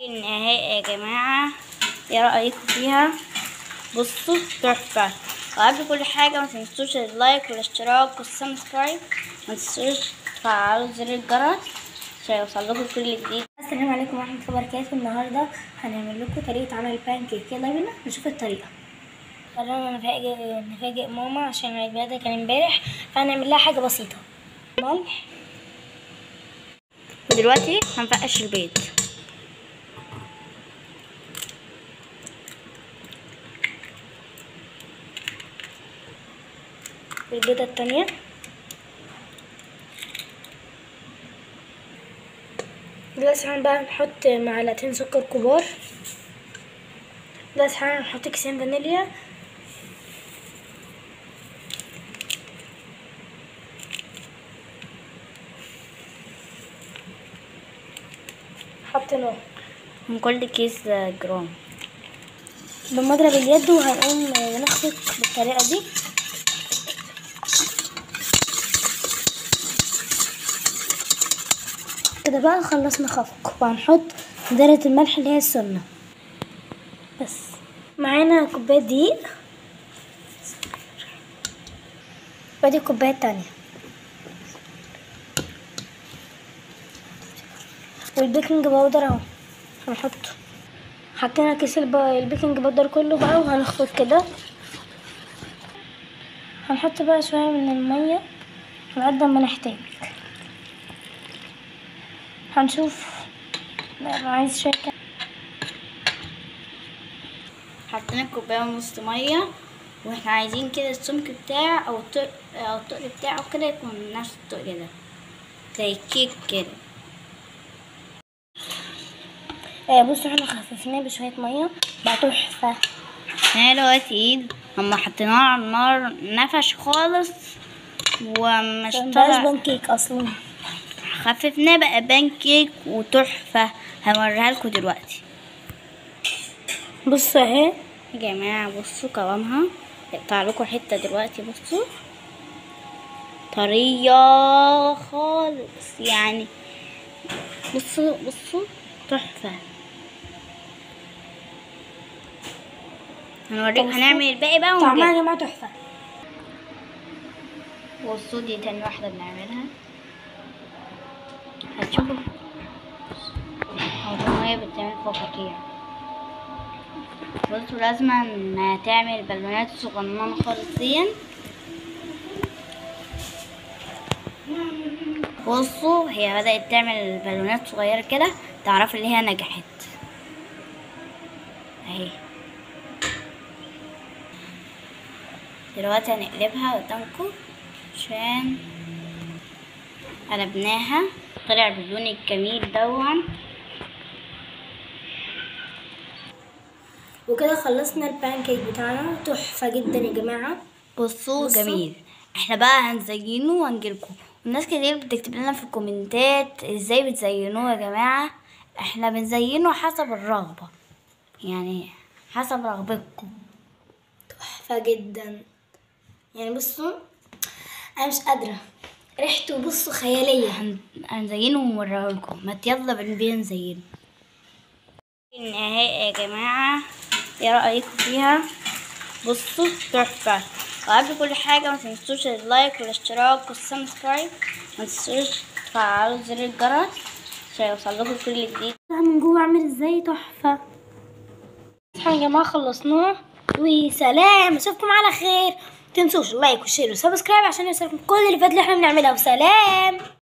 اهي يا جماعة ايه رأيكم فيها بصوا تحفة وقبل كل حاجة ما تنسوش اللايك والاشتراك والسبسكرايب ما تنسوش تفعلوا زر الجرس عشان يوصلكوا كل جديد السلام عليكم ورحمة الله وبركاته النهاردة هنعمل لكم طريقة عمل البان كيك يلا بينا نشوف الطريقة قررنا نفاجئ نفاجئ ماما عشان عيد ميلادها كان امبارح فهنعمل لها حاجة بسيطة ملح ودلوقتي هنفقش البيض والبيضة التانية دلوقتي هن بقى نحط معلقتين سكر كبار دلوقتي هنحط كيسين فانيليا حطيناه من كل كيس جرام بمضرب اليد وهنقوم نخفق بالطريقة دي كده بقى خلصنا خفق وهنحط ذرة الملح اللي هي السنة بس معانا كوباية دقيق وادي الكوباية التانية والبيكنج باودر اهو هنحطه حطينا كيس الب- البيكنج باودر كله بقى وهنخفق كده هنحط بقى شوية من المية لغاية ما نحتاج هنشوف لا أنا عايز شوية كده. حطينا كوباية ونص مية واحنا عايزين كده السمك بتاعه او الطرق او الطرق بتاعه كده يكون نفس الطرق ده زي الكيك كده آه بصوا احنا خففناه بشوية مية بقى تحفة هنا دلوقتي تقيل اما حطيناه على النار نفش خالص ومش مبقاش طلع بان كيك اصلا خففناه بقى بان كيك وتحفة هوريها لكم دلوقتي بصوا اهي يا جماعة بصوا قوامها يقطع لكم حتة دلوقتي بصوا طرية خالص يعني بصوا بصوا تحفة هنوريك طب هنعمل الباقي بقى طعمها يا ونجيب جماعة تحفة بصوا دي تاني واحدة بنعملها هتشوفوا هو المية بتعمل فقاقيع بصوا لازم تعمل بالونات صغننة خالص دي بصوا هي بدأت تعمل بالونات صغيرة كده تعرفوا اللي هي نجحت اهي دلوقتي هنقلبها قدامكم عشان قلبناها طلع باللون الجميل دون وكده خلصنا البان كيك بتاعنا تحفة جدا يا جماعة بصوا بصوا. جميل احنا بقى هنزينه وهنجيلكم الناس كتير بتكتب لنا في الكومنتات ازاي بتزينوه يا جماعة احنا بنزينه حسب الرغبة يعني حسب رغبتكم تحفة جدا يعني بصوا انا مش قادرة ريحته بصوا خيالية هن- هنزينه ونوريه لكم ما يلا بنبين نزينه اهي يا جماعة ايه رأيكم فيها بصوا تحفة وقبل كل حاجة ما تنسوش اللايك والاشتراك والسبسكرايب ما تنسوش تفعلوا زر الجرس عشان يوصلكوا كل جديد من جوه عامل ازاي تحفة احنا يا جماعة خلصناه وسلام اشوفكم على خير متنسوش اللايك والشير والسبسكرايب عشان يوصلكم كل الفيديوهات اللي احنا بنعملها وسلام